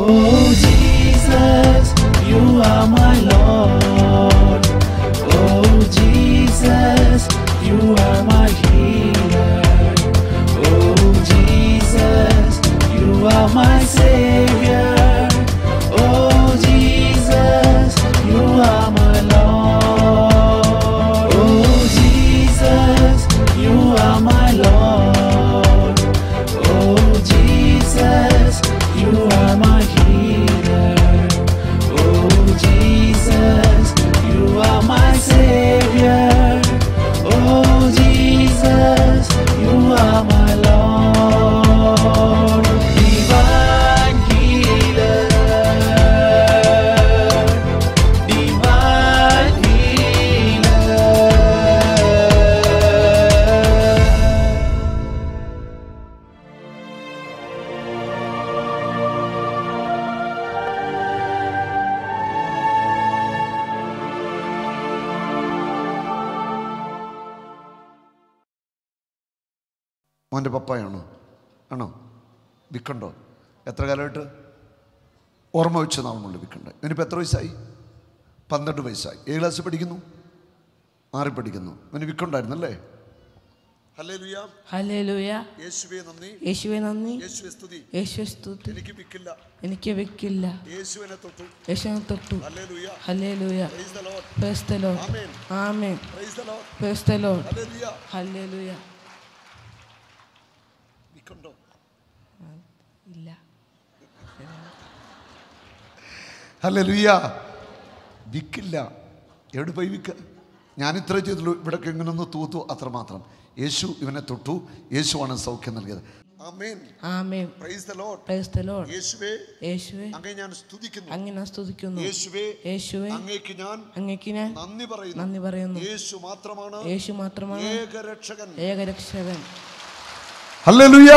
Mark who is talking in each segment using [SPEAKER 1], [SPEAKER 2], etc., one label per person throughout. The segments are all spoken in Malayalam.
[SPEAKER 1] Oh Jesus, you are my Lord. Oh Jesus, you are my healer. Oh Jesus, you are my Savior. Oh Jesus, you are my Lord. Oh Jesus, you are my Lord. Oh Jesus, you are my healer. Oh Jesus, you are my savior. Oh Jesus, you are my Lord. Divine healer. Divine healer.
[SPEAKER 2] മോൻ്റെ പപ്പായാണോ ആണോ വിൽക്കണ്ടോ എത്ര കാലമായിട്ട് ഓർമ്മ വെച്ച നാളുമുള്ള വിൽക്കണ്ട ഇവനിപ്പോൾ എത്ര വയസ്സായി പന്ത്രണ്ട് വയസ്സായി ഏഴ് ക്ലാസ്സിൽ പഠിക്കുന്നു ആറി പഠിക്കുന്നു ഇവന് വിൽക്കണ്ടായിരുന്നല്ലേ ഹലേ ലുയാ
[SPEAKER 3] ഹല്ലേലൂയ
[SPEAKER 2] യേശുവേ നന്ദി
[SPEAKER 3] യേശുവെ നന്ദി
[SPEAKER 2] യേശുവെ സ്തുതി
[SPEAKER 3] യേശുവെ സ്തുതി
[SPEAKER 2] എനിക്ക് വിൽക്കില്ല
[SPEAKER 3] എനിക്ക് വെക്കില്ല
[SPEAKER 2] യേശുവിനെ തൊട്ടു
[SPEAKER 3] യേശുവിനെ തൊട്ടു
[SPEAKER 2] ഹലേ ലുയാ
[SPEAKER 3] ഹല്ലേലൂയ
[SPEAKER 2] praise the Lord
[SPEAKER 3] praise the Lord
[SPEAKER 2] ആമേൻ
[SPEAKER 3] ആമേൻ
[SPEAKER 2] praise the Lord
[SPEAKER 3] praise the Lord
[SPEAKER 2] ഹലേ ലുയാ
[SPEAKER 3] ഹല്ലേലൂയ
[SPEAKER 2] വിൽക്കണ്ടോ
[SPEAKER 3] ഇല്ല
[SPEAKER 2] ഹലേ ലുയാ വിൽക്കില്ല എവിടെ പോയി വിൽക്ക ഞാൻ ഇത്ര ചെയ്തുള്ളൂ ഇവിടൊക്കെ ഇങ്ങനെ ഒന്ന് തൂത്തു അത്രമാത്രം യേശു ഇവനെ തൊട്ടു യേശുവാണ് സൗഖ്യം നൽകിയത് ആമേൻ
[SPEAKER 3] ആമേൻ
[SPEAKER 2] praise the Lord
[SPEAKER 3] praise the Lord
[SPEAKER 2] യേശുവേ
[SPEAKER 3] യേശുവെ
[SPEAKER 2] അങ്ങേ ഞാൻ സ്തുതിക്കുന്നു
[SPEAKER 3] അങ്ങനെ സ്തുതിക്കുന്നു
[SPEAKER 2] യേശുവേ
[SPEAKER 3] യേശുവെ
[SPEAKER 2] അങ്ങേക്ക് ഞാൻ
[SPEAKER 3] അങ്ങേക്ക് ഞാൻ
[SPEAKER 2] നന്ദി പറയുന്നു
[SPEAKER 3] നന്ദി പറയുന്നു
[SPEAKER 2] യേശു മാത്രമാണ്
[SPEAKER 3] യേശു മാത്രമാണ്
[SPEAKER 2] ഏകരക്ഷകൻ
[SPEAKER 3] ഏകരക്ഷകൻ
[SPEAKER 2] ഹല്ലേലൂയ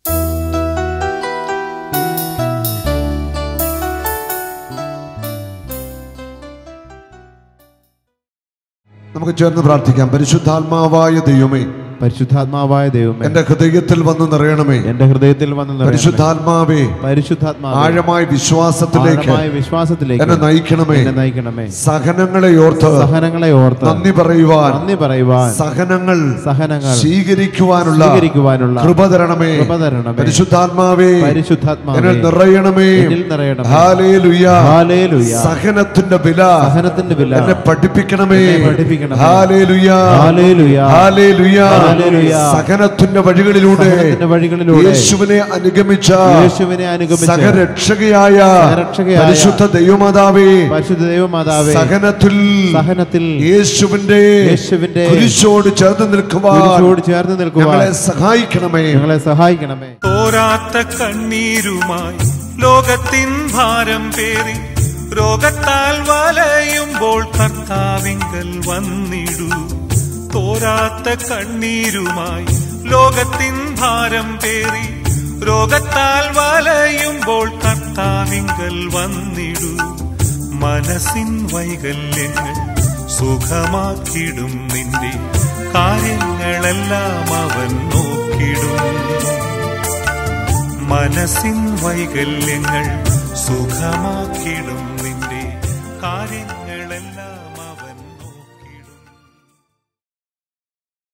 [SPEAKER 2] നമുക്ക് ചേർന്ന് പ്രാർത്ഥിക്കാം പരിശുദ്ധാത്മാവായ ദൈവമേ
[SPEAKER 4] പരിശുദ്ധാത്മാവായ ദൈവമേ
[SPEAKER 2] എന്റെ ഹൃദയത്തിൽ വന്ന് നിറയണമേ
[SPEAKER 4] എന്റെ ഹൃദയത്തിൽ വന്ന് നിറയണമേ.
[SPEAKER 2] പരിശുദ്ധാത്മാവേ
[SPEAKER 4] പരിശുദ്ധാത്മാവേ,
[SPEAKER 2] ആഴമായ വിശ്വാസത്തിലേക്ക്
[SPEAKER 4] ആഴമായ വിശ്വാസത്തിലേക്ക്
[SPEAKER 2] എന്നെ നയിക്കണമേ
[SPEAKER 4] എന്നെ നയിക്കണമേ
[SPEAKER 2] സഹനങ്ങളെ ഓർത്ത്
[SPEAKER 4] സഹനങ്ങളെ ഓർത്ത്
[SPEAKER 2] നന്ദി പറയുവാൻ
[SPEAKER 4] നന്ദി പറയുവാൻ
[SPEAKER 2] സഹനങ്ങൾ
[SPEAKER 4] സഹനങ്ങൾ
[SPEAKER 2] സ്വീകരിക്കുവാനുള്ള
[SPEAKER 4] സ്വീകരിക്കുവാനുള്ള
[SPEAKER 2] കൃപ തരണമേ
[SPEAKER 4] കൃപ തരണമേ.
[SPEAKER 2] പരിശുദ്ധാത്മാവേ
[SPEAKER 4] പരിശുദ്ധാത്മാവേ,
[SPEAKER 2] എന്നിൽ നിറയണമേ
[SPEAKER 4] എന്നിൽ നിറയണമേ.
[SPEAKER 2] ഹാലേലുയ
[SPEAKER 4] ഹാലേലുയ.
[SPEAKER 2] സഹനത്തിന്റെ വില
[SPEAKER 4] സഹനത്തിന്റെ വില
[SPEAKER 2] എന്നെ പഠിപ്പിക്കണമേ
[SPEAKER 4] എന്നെ പഠിപ്പിക്കണമേ.
[SPEAKER 2] ഹാലേലുയ
[SPEAKER 4] ഹാലേലുയ.
[SPEAKER 2] ഹാലേലുയ
[SPEAKER 4] ഹാലേലുയ.
[SPEAKER 2] സഹനത്തിന്റെ വഴികളിലൂടെ
[SPEAKER 4] സഹനത്തിന്റെ വഴികളിലൂടെ
[SPEAKER 2] യേശുവിനെ അനുഗമിച്ച
[SPEAKER 4] യേശുവിനെ അനുഗമിച്ച
[SPEAKER 2] സഹരക്ഷകയായ
[SPEAKER 4] സഹരക്ഷകയായ
[SPEAKER 2] പരിശുദ്ധ ദൈവമാതാവേ
[SPEAKER 4] പരിശുദ്ധ ദൈവമാതാവേ
[SPEAKER 2] സഹനത്തിൽ
[SPEAKER 4] സഹനത്തിൽ
[SPEAKER 2] യേശുവിന്റെ
[SPEAKER 4] യേശുവിന്റെ
[SPEAKER 2] കുരിശോട് ചേർന്ന് നിൽക്കുവാൻ
[SPEAKER 4] കുരിശോട് ചേർന്ന് നിൽക്കുവാൻ
[SPEAKER 2] ഞങ്ങളെ സഹായിക്കണമേ
[SPEAKER 4] ഞങ്ങളെ സഹായിക്കണമേ
[SPEAKER 5] തോരാത്ത കണ്ണീരുമായി ലോകത്തിൻ ഭാരം പേറി രോഗത്താൽ വലയുമ്പോൾ കർത്താവിങ്കൽ വന്നിടൂ തോരാത്ത കണ്ണീരുമായി ലോകത്തിൻ ഭാരം പേറി രോഗത്താൽ വലയുമ്പോൾ കർത്താവിങ്കൽ വന്നിടൂ മനസ്സിൻ വൈകല്യങ്ങൾ സുഖമാക്കിടും നിന്റെ കാര്യങ്ങളെല്ലാം അവൻ നോക്കിടും മനസ്സിൻ വൈകല്യങ്ങൾ സുഖമാക്കിടും